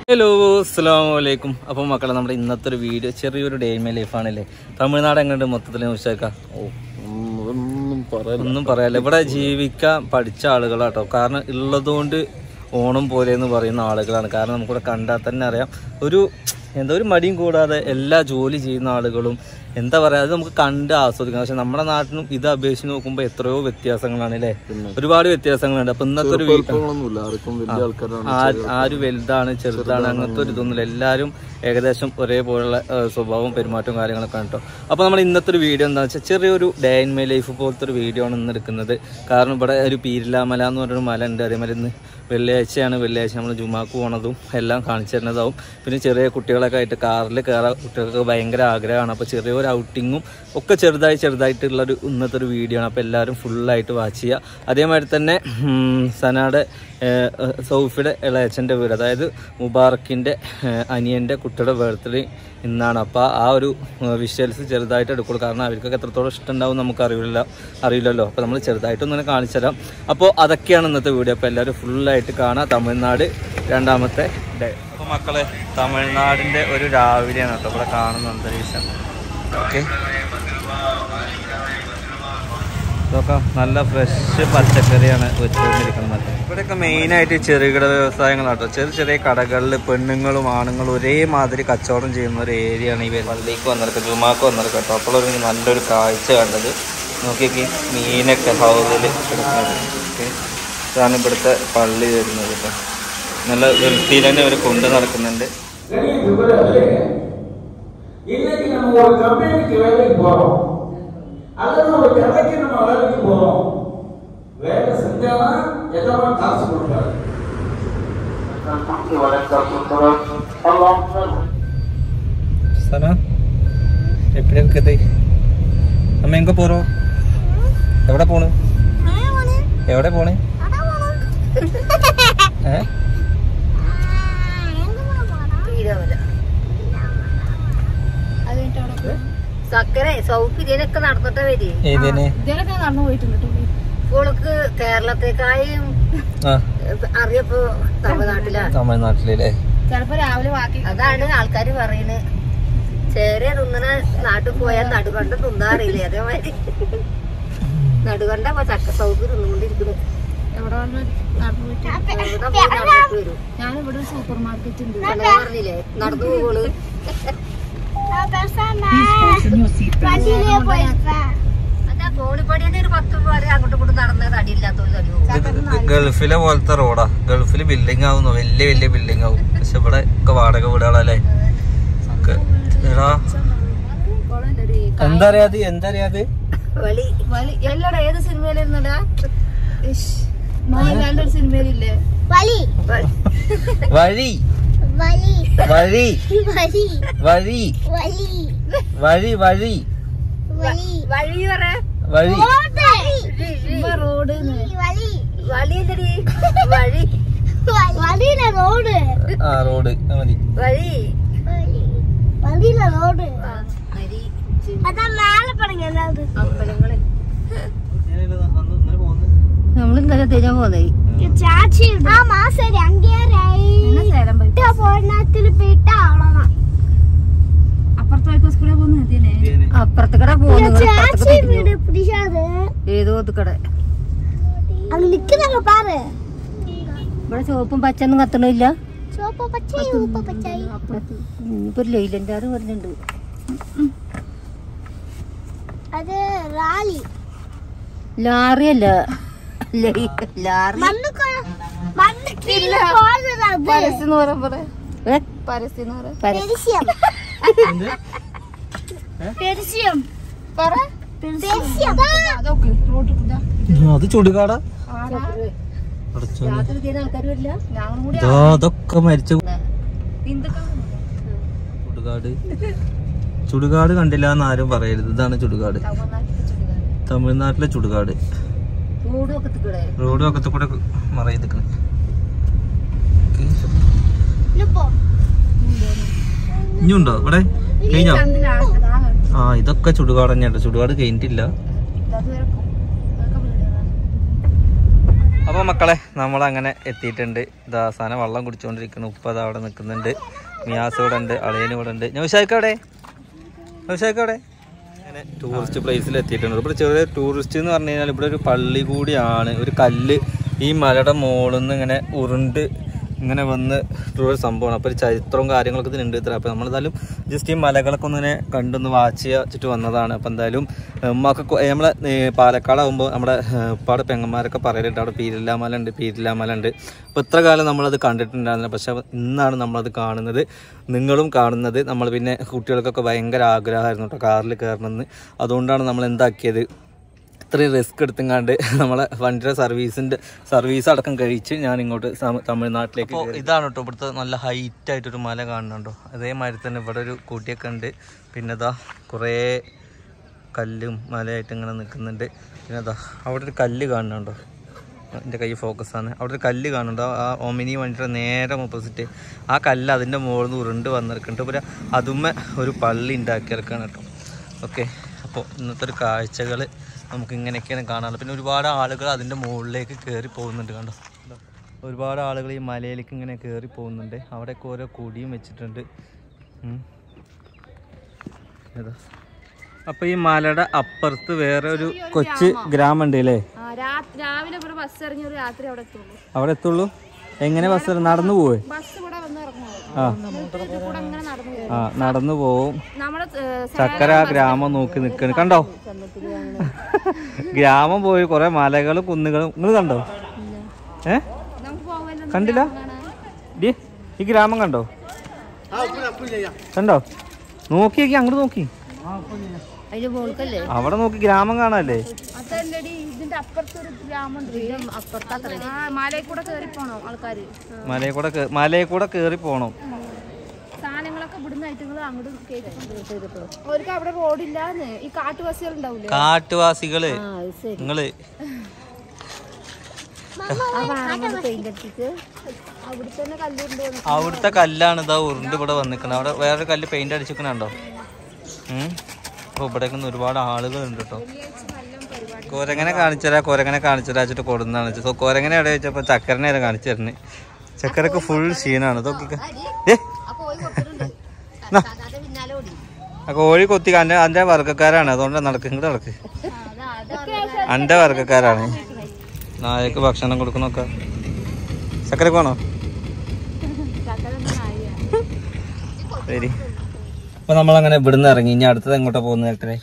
Hello അസ്സാം വലൈക്കും അപ്പോൾ മക്കളെ നമ്മുടെ ഇന്നത്തെ ഒരു വീഡിയോ ചെറിയൊരു ഡേ മൈ ലൈഫാണല്ലേ തമിഴ്നാട് എങ്ങനെയുണ്ട് മൊത്തത്തിൽ ഉഷാക്ക ഓ ഒന്നും പറയാൻ ഒന്നും പറയാല്ല ഇവിടെ ജീവിക്കാൻ പഠിച്ച ആളുകളാട്ടോ കാരണം ഉള്ളതുകൊണ്ട് ഓണം പോലെ എന്ന് പറയുന്ന ആളുകളാണ് കാരണം നമുക്കിവിടെ കണ്ടാൽ തന്നെ അറിയാം ഒരു എന്താ ഒരു മടിയും കൂടാതെ എല്ലാ ജോലി ചെയ്യുന്ന ആളുകളും എന്താ പറയാ അത് നമുക്ക് കണ്ട് ആസ്വദിക്കാം പക്ഷെ നമ്മുടെ നാട്ടിലും ഇത് അപേക്ഷിച്ച് നോക്കുമ്പോൾ എത്രയോ വ്യത്യാസങ്ങളാണ് അല്ലേ ഒരുപാട് വ്യത്യാസങ്ങളുണ്ട് അപ്പൊ ഇന്നത്തെ ഒരു വീ- ഒന്നുമില്ല ആർക്കും വലിയ ആൾക്കാരാണ് ആ- ആര് വലുതാണ് ചെറുതാണ് അങ്ങനത്തെ ഒരു ഇതൊന്നുമില്ല എല്ലാവരും ഏകദേശം ഒരേപോലുള്ള ആ, സ്വഭാവവും പെരുമാറ്റവും കാര്യങ്ങളൊക്കെ ആണ് കേട്ടോ അപ്പോൾ നമ്മൾ ഇന്നത്തെ ഒരു വീഡിയോ എന്താണെന്ന് വെച്ചാൽ ചെറിയൊരു ഡേ ഇൻ മൈ ലൈഫ് പോലത്തെ ഒരു വീഡിയോ ആണ് ഇന്ന് എടുക്കുന്നത് കാരണം ഇവിടെ ഒരു പീരിലാമല എന്ന് പറഞ്ഞൊരു മല ഉണ്ട് അതേമാതിരി ഇന്ന് വെള്ളിയാഴ്ചയാണ് വെള്ളിയാഴ്ച നമ്മൾ ജുമാക്ക് പോണതും എല്ലാം കാണിച്ചു തരുന്നതാവും പിന്നെ ചെറിയ കുട്ടികളൊക്കെ ആയിട്ട് കാറിൽ കയറാൻ കുട്ടികൾക്ക് ഭയങ്കര ആഗ്രഹമാണ് അപ്പോൾ ചെറിയൊരു ഔട്ടിങ്ങും ഒക്കെ ചെറുതായി ചെറുതായിട്ടുള്ള ഒരു ഇന്നത്തെ ഒരു വീഡിയോ ആണ് അപ്പോൾ എല്ലാവരും ഫുള്ളായിട്ട് വാച്ച് ചെയ്യുക അതേമാതിരി തന്നെ ഉം, സനയുടെ ഏഹ്, ഏഹ്, സൗഫിയുടെ ഇളയച്ചൻ്റെ വീട് അതായത് മുബാറക്കിൻ്റെ ഏഹ്, അനിയൻ്റെ കുട്ടിയുടെ ബർത്ത്ഡേ ഇന്നാണ് അപ്പോൾ ആ ഒരു വിഷ്വൽസ് ചെറുതായിട്ട് എടുക്കുള്ളൂ കാരണം അവർക്കൊക്കെ എത്രത്തോളം ഇഷ്ടം ഉണ്ടാവും നമുക്ക് അറിയില്ല അറിയില്ലല്ലോ അപ്പോൾ നമ്മൾ ചെറുതായിട്ടൊന്നും കാണിച്ചു തരാം അപ്പോൾ അതൊക്കെയാണ് ഇന്നത്തെ വീഡിയോ അപ്പോൾ എല്ലാവരും ഫുള്ളായിട്ട് കാണാം തമിഴ്നാട് രണ്ടാമത്തെ ഡേ അപ്പോൾ മക്കളെ തമിഴ്നാടിൻ്റെ ഒരു രാവിലെയാണ് കേട്ടോ ഇവിടെ കാണുന്ന അന്തരീക്ഷം ഓക്കെ ഇതൊക്കെ നല്ല ഫ്രഷ് പച്ചക്കറിയാണ് വെച്ചുകൊണ്ടിരിക്കുന്നത് ഇവിടെയൊക്കെ മെയിനായിട്ട് ചെറുകിട വ്യവസായങ്ങളാട്ടോ ചെറിയ ചെറിയ കടകളിൽ പെണ്ണുങ്ങളും ആണുങ്ങളും ഒരേമാതിരി കച്ചവടം ചെയ്യുന്ന ഒരു ഏരിയയാണ് ഈ വരുന്നത്. പള്ളിക്ക് വന്നിരിക്കുക ജുമാക്ക് വന്നിരിക്കുക കേട്ടോ അപ്പോഴൊരു നല്ലൊരു കാഴ്ച കണ്ടത് നോക്കിയൊക്കെ മീനൊക്കെ ഹൗസിൽ കിടക്കുന്നത് ഓക്കെ ഇതാണ് ഇവിടുത്തെ പള്ളി വരുന്നത് കേട്ടോ നല്ല വൃത്തിയിൽ തന്നെ അവർ കൊണ്ടു നടക്കുന്നുണ്ട് இன்னைக்கு நம்ம ஒரு கம்பெனிக்கு வேலைக்கு போறோம் அல்லது ஒரு கடைக்கு நம்ம வேலைக்கு போறோம் வேலை செஞ்சாதான் எதமா காசு கொடுப்பாரு സന എപ്പോഴും കഥ അമ്മ എങ്ക പോറോ എവിടെ പോണ് എവിടെ പോണ് ഏ സക്കര സൗകര്യമൊക്കെ നടന്നിട്ടേ വരി ഏതിന് ഇതിലൊക്കെ നടന്നു പോയിട്ടുണ്ട് കേട്ടോ ഇപ്പോൾക്ക് കേരളത്തെക്കായും ആ അറിയപ്പോ തമിഴ്നാട്ടിലാ തമിഴ്നാട്ടിലല്ലേ ചിലപ്പോ രാവിലെ ബാക്കി അതാണ് ആൾക്കാര് പറയുന്നത് ചെറിയ തിന്നണ നാട്ടിൽ പോയാൽ നടുകണ്ട തിന്നാറില്ലേ അതേമാതിരി നടുകണ്ട ചക്ക സൗകര്യം തിന്നുകൊണ്ടിരിക്കുന്നു എവിടെ വന്ന് നടന്നു പോയിട്ട് എവിടെ പോയി നടന്നിട്ട് വരും ഞാനിവിടെ ഒരു സൂപ്പർ മാർക്കറ്റ് ഉണ്ട് കണ്ടോ പറഞ്ഞില്ലേ നടന്നു പോകോള് അതാ കോണിപ്പടിയുടെ ഒരു പത്ത് രൂപ വരെ അങ്ങോട്ടും ഇങ്ങോട്ടും നടന്ന തടിയില്ലാത്തൊരു തടി പോകും ഗൾഫിലെ പോലത്തെ റോഡാ ഗൾഫിൽ ബിൽഡിംഗ് ആവുന്നു വലിയ വലിയ ബിൽഡിംഗ് ആവും പക്ഷെ ഇവിടെ ഒക്കെ വാടക വീടുകളല്ലേ ഒക്കെ എടാ എന്താ അറിയാത് എന്താ അറിയാത് വളി വലി- എല്ലാടെ ഏത് സിനിമയിലിരുന്നടാ മോഹൻലാലിന്റെ ഒരു സിനിമയിലില്ലേ വഴി വഴി വഴി വഴി വഴി വഴി പറ വഴി ഇപ്പൊ റോഡ് വളി എന്തടി വഴി ആ റോഡ് മതി വഴി ആ, വരി അമ്പലങ്ങള് നമ്മൾ ഇന്നലെ തിരിഞ്ഞാ പോന്നേ പിന്നെ സേലം പോയി അപ്പുറത്ത് പോയപ്പോ സ്കൂളിൽ പോകുന്ന മതിയല്ലേ അപ്പുറത്ത് കട പോകുന്നു ഏതോ ഇത് കട ഇവിടെ ചുവപ്പും പച്ചൊന്നും കത്തണില്ല ഇപ്പൊ ഒരു ലൈലൻ്റെ ആറ് പറഞ്ഞിട്ടുണ്ട് അത് റാലി ലാറി അല്ല ലൈ- ലാറി മണ്ണ് കൊ- മണ്ണ് കീഴിൽ പോകുന്നത് അത്. പരസ്യം എന്ന് പറയാൻ പറ ഏ? പരസ്യം എന്ന് പറയാം പര- പെരിസ്യം പെരിസ്യം പറ പെരിസ്യം അതൊക്കെ റോഡ് ഇതാ അത് ചുടുകാടാ ആടാ. രാത്രി തീരെ ആൾക്കാർ വരില്ല ഞങ്ങളും കൂടി ഇതാ അതൊക്കെ മരിച്ച ഇന്തൊക്കെ ചുടുകാട് ചുടുകാട് കണ്ടില്ല എന്ന് ആരും പറയരുത് ഇതാണ് ചുടുകാട് തമിഴ്നാട്ടിലെ ചുടുകാട് ചൂടും ഒക്കെ തിക്കടെ റോഡ് ഒക്കെ കൂടെ മറയിക്കണ് ഇനിപ്പോ ഇനിയുണ്ടോ ഇവിടെ കഴിഞ്ഞോ ചന്ത ലാസ്റ്റ് അതാ ആ ഇതൊക്കെ ചുടുകാട് തന്നെയാണ് ചുടുകാട് കഴിഞ്ഞിട്ടില്ല അതുവരെ അതൊക്കെ വീടുകളാണ് അപ്പൊ മക്കളെ നമ്മളങ്ങനെ എത്തിയിട്ടുണ്ട് ഇതാ സാധനം വെള്ളം കുടിച്ചുകൊണ്ടിരിക്കുന്നു ഉപ്പ അതാ അവിടെ നിൽക്കുന്നുണ്ട് മിയാസ് ഇവിടെ ഉണ്ട് അളിയൻ ഇവിടെ ഉണ്ട് നൗഷാക്ക് അവിടെ നൗഷാക്ക് അവിടെ അങ്ങനെ ടൂറിസ്റ്റ് പ്ലേസിൽ എത്തിയിട്ടുണ്ട് ഇവിടെ ചെറിയ ടൂറിസ്റ്റ് എന്ന് പറഞ്ഞു കഴിഞ്ഞാൽ ഇവിടെ ഒരു പള്ളി കൂടിയാണ് ഒരു കല്ല് ഈ മലയുടെ മുകളിൽ നിന്ന് ഇങ്ങനെ ഉരുണ്ട് ഇങ്ങനെ വന്ന് ഉള്ള ഒരു സംഭവമാണ് അപ്പോൾ ഒരു ചരിത്രവും കാര്യങ്ങളൊക്കെ ഇതിനുണ്ട് ഇത്ര അപ്പോൾ നമ്മളെന്തായാലും ജസ്റ്റ് ഈ മലകളൊക്കെ ഒന്ന് ഇങ്ങനെ കണ്ടൊന്ന് വാച്ച് വെച്ചിട്ട് വന്നതാണ് അപ്പോൾ എന്തായാലും ഉമ്മക്ക് നമ്മളെ പാലക്കാടാകുമ്പോൾ നമ്മുടെ ഏഹ്, ഉപ്പാടെ പെങ്ങന്മാരൊക്കെ പറയലുണ്ട് അവിടെ പീരില്ലാ മല ഉണ്ട് പീരില്ലാ മല ഉണ്ട് അപ്പോൾ ഇത്ര കാലം നമ്മളത് കണ്ടിട്ടുണ്ടായിരുന്നില്ല പക്ഷെ ഇന്നാണ് നമ്മളത് കാണുന്നത് നിങ്ങളും കാണുന്നത് നമ്മൾ പിന്നെ കുട്ടികൾക്കൊക്കെ ഭയങ്കര ആഗ്രഹമായിരുന്നു കേട്ടോ കാറിൽ കയറണമെന്ന് അതുകൊണ്ടാണ് നമ്മൾ എന്താക്കിയത് ഇത്രയും റിസ്ക് എടുത്തുങ്ങാണ്ട് നമ്മളെ വണ്ടിയുടെ സർവീസിന്റെ സർവീസ് അടക്കം കഴിച്ച് ഞാൻ ഇങ്ങോട്ട് സമ- തമിഴ്നാട്ടിലേക്ക് അപ്പോൾ ഇതാണ് കേട്ടോ ഇവിടുത്തെ നല്ല ഹൈറ്റ് ആയിട്ടൊരു മല കാണുന്നുണ്ടോ അതേമാതിരി തന്നെ ഇവിടെ ഒരു കൂട്ടിയൊക്കെ ഉണ്ട് പിന്നെ ഇതാ കുറേ കല്ലും മലയായിട്ട് ഇങ്ങനെ നിൽക്കുന്നുണ്ട് പിന്നെ അതാ അവിടെ ഒരു കല്ല് കാണുന്നുണ്ടോ എൻ്റെ കൈ ഫോക്കസ് ആണ് അവിടെ ഒരു കല്ല് കാണുന്നുണ്ട് ആ ഒമിനി വണ്ടിയുടെ നേരെ ഓപ്പോസിറ്റ് ആ കല്ല് അതിൻ്റെ മുകളിൽ നിന്ന് ഉരുണ്ട് വന്നിരിക്കുന്നുണ്ട് പിന്നെ അതുമ്മ ഒരു പള്ളി ഉണ്ടാക്കിയെടുക്കാണ് കേട്ടോ ഓക്കെ അപ്പോൾ ഇന്നത്തെ ഒരു കാഴ്ചകൾ നമുക്ക് ഇങ്ങനെയൊക്കെയാണ് കാണാനുള്ളത് പിന്നെ ഒരുപാട് ആളുകൾ അതിൻ്റെ മുകളിലേക്ക് കയറി പോകുന്നുണ്ട് കണ്ടോ കണ്ടോ? ഒരുപാട് ആളുകൾ ഈ മലയിലേക്ക് ഇങ്ങനെ കയറി പോകുന്നുണ്ട് അവിടെയൊക്കെ ഓരോ കൊടിയും വെച്ചിട്ടുണ്ട് ഉം. ഏതാ അപ്പോൾ ഈ മലയുടെ അപ്പുറത്ത് വേറെ ഒരു കൊച്ചു ഗ്രാമം ഉണ്ട് അല്ലേ ആ, രാ- രാവിലെ ഇവിടെ ബസ് ഇറങ്ങി ഒരു രാത്രി അവിടെ എത്തുള്ളൂ അവിടെ എത്തുള്ളൂ എങ്ങനെ ബസ് നടന്നു പോവേ ബസ് ഇവിടെ വന്ന് ഇറങ്ങുമോ ആ ഇതിൽ കൂടെ അങ്ങനെ നടന്നു പോകും ആ നടന്നു പോവും നമ്മുടെ ഏ, സ- ചക്കര ആ ഗ്രാമം നോക്കി നിൽക്കണ് കണ്ടോ ഗ്രാമം പോയി കുറെ മലകളും കുന്നുകളും നിങ്ങൾ കണ്ടോ ഏ നമുക്ക് പോകാമല്ലോ കണ്ടില്ല ഡി ഈ ഗ്രാമം കണ്ടോ കണ്ടോ നോക്കി നോക്കി അങ്ങോട്ട് നോക്കി അതിന്റെ മോൾക്കല്ലേ അവിടെ നോക്കി ഗ്രാമം കാണാല്ലേ അതല്ലടി ഇതിന്റെ അപ്പുറത്ത് ഒരു ഗ്രാമം ഉണ്ട് അപ്പുറത്തത്ര ആ മലയിൽ കൂടെ കയറി പോണോ ആൾക്കാര് മലയിൽ കൂടെ കേ- മലയിൽ കൂടെ കേറി പോണം സാധനങ്ങളൊക്കെ ഇവിടുന്ന് ഐറ്റങ്ങൾ അങ്ങോട്ട് കയറ്റി അവർക്ക് അവിടെ റോഡില്ലാന്ന് ഈ കാട്ടുവാസികൾ ഉണ്ടാവൂലേ കാട്ടുവാസികള് ആ അത് ശരി നിങ്ങള് ആ വാഹനം പെയിന്റ് അടിച്ചിട്ട് അവിടെ തന്നെ കല്ലുണ്ട് അവിടുത്തെ കല്ലാണ് ഇതാ ഉരുണ്ട് ഇവിടെ വന്നിക്കണത് അവിടെ വേറൊരു കല്ല് പെയിന്റ് അടിച്ചിക്കണുണ്ടോ അപ്പൊ ഇവിടേക്ക് ഒരുപാട് ആളുകളുണ്ട് കേട്ടോ കോരങ്ങനെ കാണിച്ചരാ കോരങ്ങനെ കാണിച്ചരാ വെച്ചിട്ട് കൊടുന്നാണ് സോ കോരങ്ങനെ എവിടെ വെച്ചപ്പോ ചക്കരനെ ആരാ കാണിച്ചു തരുന്നത് ചക്കരക്ക് ഫുൾ ക്ഷീണാണ് ഇതൊക്കെ ഏ ആ കോഴി കൊടുത്തിട്ടുണ്ട് അതെ പിന്നാലെ ഓടി ആ കോഴി കൊത്തി അന്റെ അന്റെ വർഗ്ഗക്കാരാണ് അതുകൊണ്ട് നടക്ക് ഇങ്ങോട്ട് നടക്ക് അന്റെ വർഗ്ഗക്കാരാണ് നായക്ക് ഭക്ഷണം കൊടുക്കണൊക്കെ ചക്കരക്ക് വേണോ ശരി അപ്പൊ നമ്മളങ്ങനെ ഇവിടുന്ന് ഇറങ്ങി ഇനി അടുത്തത് എങ്ങോട്ടാ പോകുന്നത് ചക്കരെ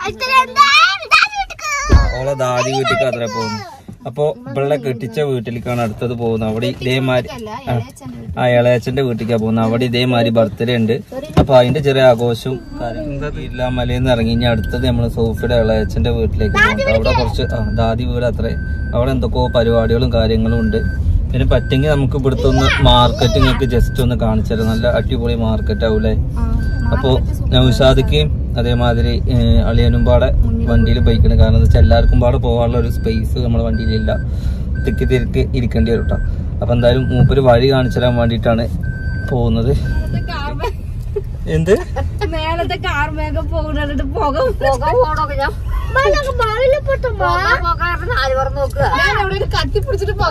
ഓളെ ദാദി വീട്ടിലേക്ക് അത്ര പോകുന്നു അപ്പൊ ഇവളെ കെട്ടിച്ച വീട്ടിലേക്കാണ് അടുത്തത് പോകുന്നത് അവിടെ ഇതേമാതിരി ആ, ആ ഇളയച്ചന്റെ വീട്ടിലേക്കാ പോകുന്നത് അവിടെ ഇതേമാതിരി ബർത്ത്ഡേ ഉണ്ട് അപ്പൊ അതിന്റെ ചെറിയ ആഘോഷവും കാര്യങ്ങളും മലയിൽ ഇറങ്ങി ഇനി അടുത്തത് നമ്മള് സോഫിയുടെ ഇളയച്ചന്റെ വീട്ടിലേക്ക് പോകും അവിടെ കുറച്ച് ആ, ദാദി വീട് അത്രേ അവിടെ എന്തൊക്കെയോ പരിപാടികളും കാര്യങ്ങളും ഉണ്ട് പിന്നെ പറ്റുമെങ്കിൽ നമുക്ക് ഇവിടുത്തെ ഒന്ന് മാർക്കറ്റ് നിങ്ങൾക്ക് ജസ്റ്റ് ഒന്ന് കാണിച്ചു തരാം നല്ല അടിപൊളി മാർക്കറ്റ് ആവൂലേ അപ്പോ നൗഷാദിക്കും അതേമാതിരി ഏഹ്, അളിയനും പാടെ വണ്ടിയിൽ പോയിക്കണം കാരണം എന്താ വെച്ചാൽ എല്ലാവർക്കും പാടെ പോകാനുള്ള ഒരു സ്പേസ് നമ്മുടെ വണ്ടിയിലില്ല തിക്കി തിരക്ക് ഇരിക്കേണ്ടി വരും കേട്ടോ അപ്പൊ എന്തായാലും മൂപ്പര് വഴി കാണിച്ചു തരാൻ വേണ്ടിയിട്ടാണ് പോകുന്നത് എന്ത് മേലത്തെ കാർ മേഘം പോകുന്നിട്ട് പുക പുക പോണൊക്കെ ഞാൻ പോകാൻ പോകാൻ നാല് പറഞ്ഞ് നോക്കുക ഞാൻ അവിടെ ഒരു കത്തി പിടിച്ചിട്ട് പുക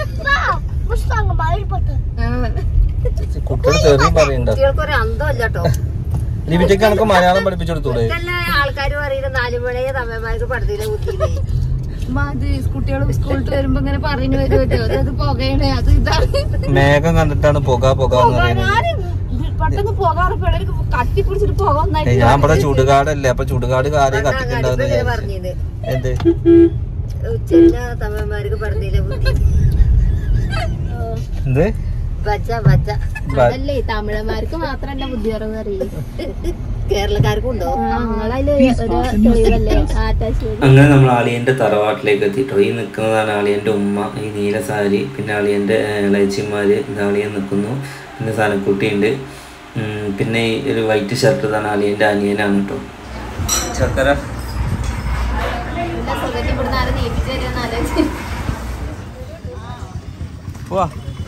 കുട്ടികൾ ചെറിയ പറയണ്ട കുട്ടികൾക്കൊരു അന്തമില്ല കേട്ടോ ലിമിറ്റൊക്കെ നമുക്ക് മലയാളം പഠിപ്പിച്ചു കൊടുത്തൂടെ ഇതല്ലേ ആൾക്കാര് പറയുന്നത് നാല് മണിയെ തമ്മമാർക്ക് പടത്തിലെ കുത്തിയില്ലേ അത് കുട്ടികൾ സ്കൂളിൽ വരുമ്പോ ഇങ്ങനെ പറഞ്ഞു വരുമല്ലോ അത് പുകയാണ് അത് ഇതാണ് മേഘം കണ്ടിട്ടാണ് പുക പുക എന്ന് പറയുന്നത് ഞാന് പെട്ടെന്ന് പോകാറ് പിള്ളേർക്ക് കത്തി പിടിച്ചിട്ട് പോകാൻ ഏയ് ഒന്നായിട്ട് ഞാൻ ഇവിടെ ചുടുകാടല്ലേ അപ്പൊ ചുടുകാട് കാര്യം കത്തിക്കണ്ടെന്ന് അങ്ങനെ വിചാരിച്ചു പറഞ്ഞത് എന്ത് ഉച്ചല്ല തമ്മമാർക്ക് പടത്തിലെ ബുദ്ധി എന്ത് ബച്ച ബച്ച ബ- അല്ലേ തമിഴന്മാർക്ക് മാത്രല്ല ബുദ്ധി കുറവ് അറിയില്ല കേരളക്കാർക്കും ഉണ്ടോ ഞങ്ങളതില് ഒരു തൊഴിലല്ലേ ആറ്റാച്ച് അങ്ങനെ നമ്മൾ അളിയന്റെ തറവാട്ടിലേക്ക് എത്തിട്ടോ ഈ നിൽക്കുന്നതാണ് അളിയന്റെ ഉമ്മ ഈ നീല സാരി പിന്നെ അളിയന്റെ ഇളയച്ചിമാര് ഇത് അളിയൻ നിൽക്കുന്നു പിന്നെ സനക്കുട്ടിയുണ്ട് ഉം, പിന്നെ ഈ ഒരു വൈറ്റ് ഷർട്ട് ഇതാണ് അളിയന്റെ അനിയനാണ് കേട്ടോ ചക്കര ഇവിടുന്ന് ആരും നീപ്പിച്ചു തരുന്ന പോവാ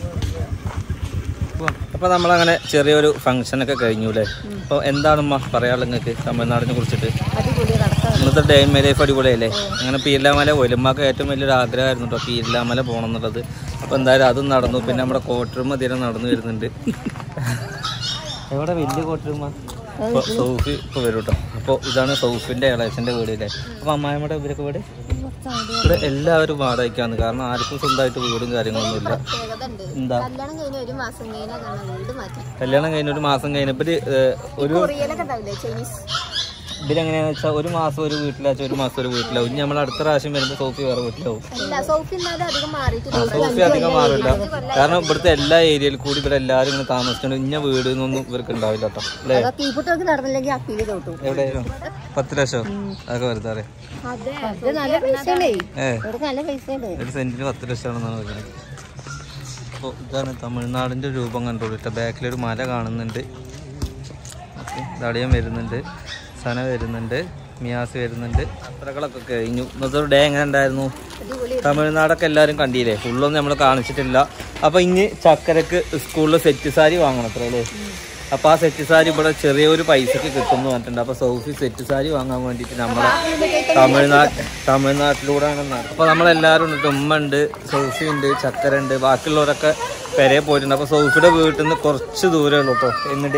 അപ്പൊ നമ്മളങ്ങനെ ചെറിയൊരു ഫംഗ്ഷൻ ഒക്കെ കഴിഞ്ഞു അല്ലേ അപ്പൊ എന്താണ് ഉമ്മ പറയാനുള്ളത് നിങ്ങൾക്ക് തമിഴ്നാടിനെ കുറിച്ചിട്ട് ഇന്നത്തെ ഡേ മേ ലൈഫ് അടിപൊളിയല്ലേ അങ്ങനെ പീരിലാമല ഒലുമ്മാക്ക് ഏറ്റവും വലിയൊരു ആഗ്രഹമായിരുന്നു കേട്ടോ പീരിലാമല പോകണം എന്നുള്ളത് അപ്പോൾ എന്തായാലും അതും നടന്നു പിന്നെ നമ്മുടെ കോട്ടറും മതിരം നടന്നു വരുന്നുണ്ട് എവിടെ വലിയ കോട്ടറുമ്മ അപ്പോൾ സൗഫി ഇപ്പോൾ വരും കേട്ടോ അപ്പോൾ ഇതാണ് സൗഫിൻ്റെ ഇളയച്ചൻ്റെ വീടില്ലേ അപ്പോൾ അമ്മായിമ്മയുടെ ഇവരൊക്കെ വീട് ഇവിടെ എല്ലാവരും വാടകയ്ക്കാണ് കാരണം ആർക്കും സ്വന്തമായിട്ട് വീടും കാര്യങ്ങളൊന്നും ഇല്ല എന്താ കല്യാണം കഴിഞ്ഞ ഒരു മാസം കഴിഞ്ഞാൽ വീട് മാറ്റി കല്യാണം കഴിഞ്ഞ ഒരു മാസം കഴിഞ്ഞപ്പോൾ ഒരു കൊറിയയിലൊക്കെ ഉണ്ടാവില്ലേ ചൈനീസ് ഇതിലെങ്ങനെയാന്ന് വെച്ചാൽ ഒരു മാസം ഒരു വീട്ടിലാച്ച ഒരു മാസം ഒരു വീട്ടിലാവും ഇനി നമ്മൾ അടുത്ത പ്രാവശ്യം വരുമ്പോൾ സോഫി വേറെ വീട്ടിലാവും അല്ല സോഫി എന്നാലും അധികം മാറിയിട്ടില്ല ആ, സോഫി അധികം മാറില്ല കാരണം ഇവിടുത്തെ എല്ലാ ഏരിയയിൽ കൂടി ഇവിടെ എല്ലാവരും ഇങ്ങനെ താമസിച്ചുകൊണ്ട് ഇന്ന വീട് എന്നൊന്നും ഇവർക്ക് ഉണ്ടാവില്ല കേട്ടോ അല്ലേ തീപ്പൊട്ടൊക്കെ നടന്നില്ലെങ്കിൽ അപ്പീല് തോട്ടും എവിടെയായിരുന്നു പത്ത് ലക്ഷം അതൊക്കെ വെറുതെ അറിയാം അത് നല്ല പൈസ ഏ ഇവിടെ നല്ല പൈസ ഉണ്ട് ഒരു സെന്റിന് പത്ത് ലക്ഷമാണെന്നാണ് പറയുന്നത് അപ്പോൾ ഇതാണ് തമിഴ്നാടിൻ്റെ രൂപം കണ്ടോളിട്ടോ ബാക്കിലൊരു മല കാണുന്നുണ്ട് ഓക്കെ ദളിയം വരുന്നുണ്ട് സന വരുന്നുണ്ട് മിയാസ് വരുന്നുണ്ട് യാത്രകളൊക്കെ കഴിഞ്ഞു ഇന്നത്തെ ഒരു ഡേ എങ്ങനെ ഉണ്ടായിരുന്നു തമിഴ്നാടൊക്കെ എല്ലാവരും കണ്ടില്ലേ ഫുള്ളൊന്നും നമ്മൾ കാണിച്ചിട്ടില്ല അപ്പോൾ ഇനി ചക്കരക്ക് സ്കൂളിൽ സെറ്റ് സാരി വാങ്ങണം അത്ര അല്ലേ അപ്പോൾ ആ സെറ്റ് സാരി ഇവിടെ ചെറിയൊരു പൈസക്ക് കിട്ടുമെന്ന് പറഞ്ഞിട്ടുണ്ട് അപ്പോൾ സൗഫി സെറ്റ് സാരി വാങ്ങാൻ വേണ്ടിയിട്ട് നമ്മുടെ തമിഴ്നാട് തമിഴ്നാട്ടിലൂടെയാണ് നട- അപ്പോൾ നമ്മളെല്ലാവരും ഉണ്ട് ഉമ്മ ഉണ്ട് സൗഫി ഉണ്ട് ചക്കര ഉണ്ട് ബാക്കിയുള്ളവരൊക്കെ പെരയെ പോയിട്ടുണ്ട് അപ്പോൾ സൗഫിയുടെ വീട്ടിൽ നിന്ന് കുറച്ച് ദൂരമേ ഉള്ളൂ കേട്ടോ എന്നിട്ട്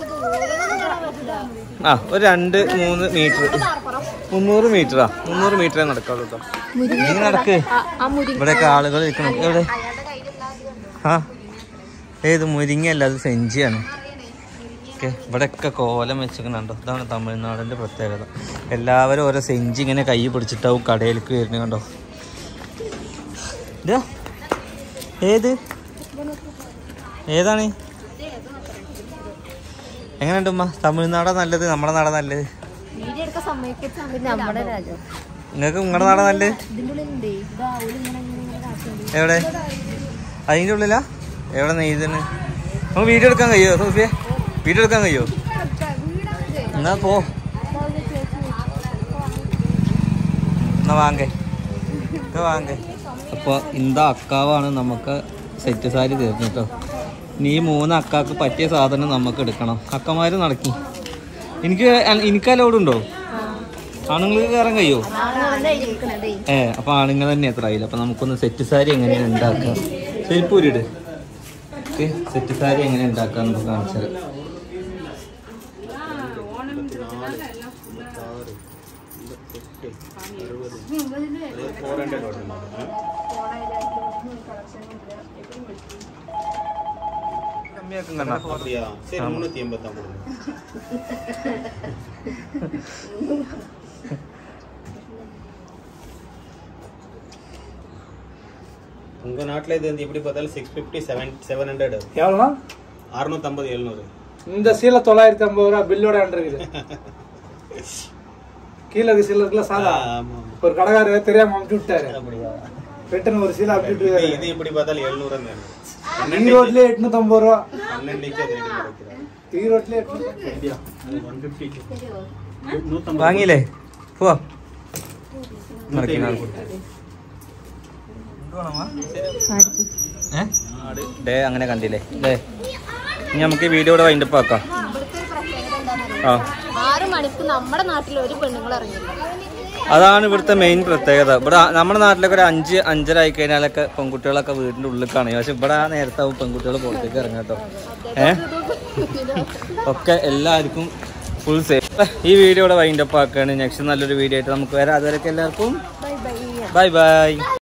ആ ഒരു രണ്ട് മൂന്ന് മീറ്റർ മുന്നൂറ് മീറ്ററാ മുന്നൂറ് മീറ്ററേ നടക്കാവുള്ളൂ കേട്ടോ നീ നടക്ക് ഇവിടെയൊക്കെ ആളുകൾ ഇരിക്കണം എവിടെ ആ ഏത് മുരിങ്ങയല്ല അത് സെഞ്ചിയാണ് ഓക്കെ ഇവിടെയൊക്കെ കോലം വെച്ചിരിക്കണുണ്ടോ ഇതാണ് തമിഴ്നാടിൻ്റെ പ്രത്യേകത എല്ലാവരും ഓരോ സെഞ്ചി ഇങ്ങനെ കൈ പിടിച്ചിട്ടാവും കടയിലേക്ക് വരുന്നത് കണ്ടോ ഇതാ ഏത് ഏതാണ് എങ്ങനെയുണ്ട് ഉമ്മ തമിഴ്നാടാ നല്ലത് നമ്മുടെ നാടാ നല്ലത് വീഡിയോ എടുക്കാൻ സമ്മതിക്കുന്ന നമ്മുടെ രാജ്യം നിങ്ങൾക്ക് നിങ്ങളുടെ നാടാ നല്ലത് ഇതിന്റെ ഉള്ളിലുണ്ട് ഇതാ ഓല് ഇങ്ങനെ ഇങ്ങനെ ഇങ്ങനെ കാട്ടുന്നുണ്ട് എവിടെ അതിൻ്റെ ഉള്ളിലാ എവിടെ നെയ്തണ് നമുക്ക് വീഡിയോ എടുക്കാൻ കഴിയോ സോഫിയ വീഡിയോ എടുക്കാൻ കഴിയോ എന്നാ പോ എന്നാ വാങ്ങേ എന്നാ വാങ്ങേ അപ്പോൾ ഇന്താ അക്കാവാണ് നമുക്ക് സെറ്റ് സാരി തീർന്നു കേട്ടോ നീ മൂന്ന് അക്കാക്ക് പറ്റിയ സാധനം നമുക്ക് എടുക്കണം അക്കമാര് നടക്കി എനിക്ക് അ- എനിക്ക് അലോടുണ്ടോ ആണുങ്ങൾക്ക് കയറാൻ കഴിയോ ഏ അപ്പൊ ആണുങ്ങൾ തന്നെ എത്ര ആയില്ല അപ്പൊ നമുക്കൊന്ന് സെറ്റ് സാരി എങ്ങനെയാണ് ഉണ്ടാക്കുക ചെരിപ്പൂരിട് ഓക്കെ സെറ്റ് സാരി എങ്ങനെ ഉണ്ടാക്കുക നമുക്ക് കാണിച്ചത് കമ്മിയാക്കും കണ്ണാ அப்படியா சரி முன்னூத்தி எண்பத்தாம் கொடுங்க உங்க நாட்டுல இது வந்து எப்படி பார்த்தாலும் six fifty seven seven hundred எவ்வளோண்ணா அறுநூத்தம்பது எழுநூறு இந்த சீலை தொள்ளாயிரத்தி ஐம்பது ரூபா பில்லோட இருக்குது கீழே இருக்க சீலை இருக்குல்ல சாதா ஆமா ஒரு கடைக்காரர் தெரியாம அமுச்சு விட்டாரு அப்படியா ரிட்டன் ஒரு சீலை அமுச்சு இது விட்டு இது எப்படி பார்த்தாலும் எழுநூறு ஈரோட்லயே எட்நூத்தம்பது ரூபா பன்னெண்டுக்கு அது ரெடி கிடைக்கிறாரு ஈரோட்லயே எட்நூத்தி ஒன் ஃபிஃப்டி വാങ്ങിയില്ലേ പോവാ നടക്കുന്ന ഡേ അങ്ങനെ കണ്ടില്ലേ ഡേ ഇനി നമുക്ക് ഈ വീഡിയോ ഇവിടെ വൈൻഡപ്പ് ആക്കാം ആ ആറ് മണിക്ക് നമ്മുടെ നാട്ടിൽ ഒരു പെണ്ണുങ്ങൾ ഇറങ്ങില്ല അതാണ് ഇവിടുത്തെ മെയിൻ പ്രത്യേകത ഇവിടെ നമ്മുടെ നാട്ടിലൊക്കെ ഒരു അഞ്ച് അഞ്ചര ആയി കഴിഞ്ഞാലൊക്കെ പെൺകുട്ടികളൊക്കെ വീടിന്റെ ഉള്ളിൽ കാണും പക്ഷെ ഇവിടെ ആ നേരത്താവും പെൺകുട്ടികൾ പുറത്തേക്ക് ഇറങ്ങാം കേട്ടോ ഏ ഒക്കെ എല്ലാവർക്കും ഫുൾ സേഫ് ഈ വീഡിയോ ഇവിടെ വൈൻഡപ്പ് ആക്കുകയാണ് നെക്സ്റ്റ് നല്ലൊരു വീഡിയോ ആയിട്ട് നമുക്ക് വരാം അതുവരെയൊക്കെ എല്ലാവർക്കും ബൈ ബൈ